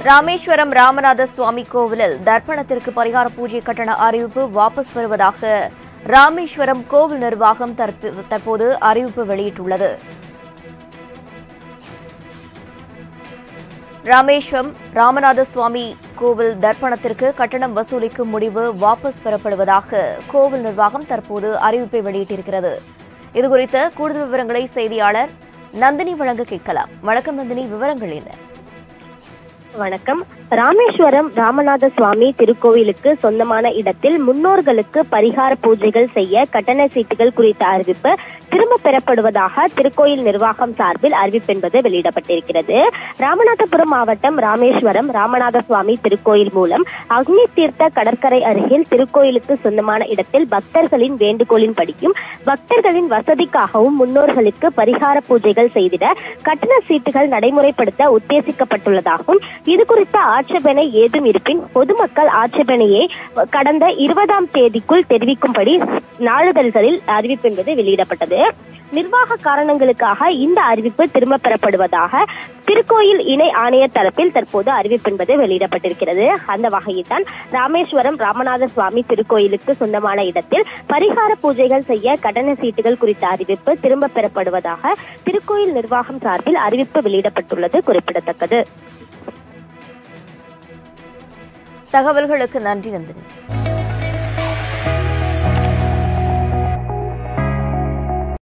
ராமேஸ்வரம் ராமநாத சுவாமி கோவிலில் தர்ப்பணத்திற்கு பரிகார பூஜை கட்டண அறிவிப்பு வாபஸ் வருவதாக ராமேஸ்வரம் கோவில் நிர்வாகம் தற்ப- தற்போது அறிவிப்பு வெளியிட்டுள்ளது ராமேஸ்வரம் ராமநாத சுவாமி கோவில் தர்ப்பணத்திற்கு கட்டணம் வசூலிக்கும் முடிவு வாபஸ் பெறப்படுவதாக கோவில் நிர்வாகம் தற்போது அறிவிப்பை வெளியிட்டிருக்கிறது இதுகுறித்த கூடுதல் விவரங்களை செய்தியாளர் நந்தினி வழங்க கேட்கலாம் வணக்கம் நந்தினி விவரங்கள் என்ன வணக்கம் ராமேஸ்வரம் ராமநாத சுவாமி திருக்கோவிலுக்கு சொந்தமான இடத்தில் முன்னோர்களுக்கு பரிகார பூஜைகள் செய்ய கட்டண சீட்டுகள் குறித்த அறிவிப்பு திரும்ப பெறப்படுவதாக திருக்கோயில் நிர்வாகம் சார்பில் அறிவிப்பு என்பது வெளியிடப்பட்டிருக்கிறது ராமநாதபுரம் மாவட்டம் ராமேஸ்வரம் ராமநாத சுவாமி திருக்கோயில் மூலம் அக்னி தீர்த்த கடற்கரை அருகில் திருக்கோயிலுக்கு சொந்தமான இடத்தில் பக்தர்களின் வேண்டுகோளின் படியும் பக்தர்களின் வசதிக்காகவும் முன்னோர்களுக்கு பரிகார பூஜைகள் செய்திட கட்டண சீட்டுகள் நடைமுறைப்படுத்த உத்தேசிக்கப்பட்டுள்ளதாகவும் இது குறித்த ஆட்சேபனை ஏதும் இருப்பின் பொதுமக்கள் ஆட்சேபனையை கடந்த இருபதாம் தேதிக்குள் தெரிவிக்கும்படி நாளிதழ்களில் அறிவிப்பு என்பது வெளியிடப்பட்டது நிர்வாக காரணங்களுக்காக இந்த அறிவிப்பு திரும்ப பெறப்படுவதாக திருக்கோயில் இணை ஆணையர் தரப்பில் தற்போது அறிவிப்பு என்பது வெளியிடப்பட்டிருக்கிறது அந்த வகையில் தான் ராமேஸ்வரம் ராமநாத சுவாமி திருக்கோயிலுக்கு சொந்தமான இடத்தில் பரிகார பூஜைகள் செய்ய கட்டண சீட்டுகள் குறித்த அறிவிப்பு திரும்ப பெறப்படுவதாக திருக்கோயில் நிர்வாகம் சார்பில் அறிவிப்பு வெளியிடப்பட்டுள்ளது குறிப்பிடத்தக்கது தகவல்களுக்கு நன்றி நந்தினி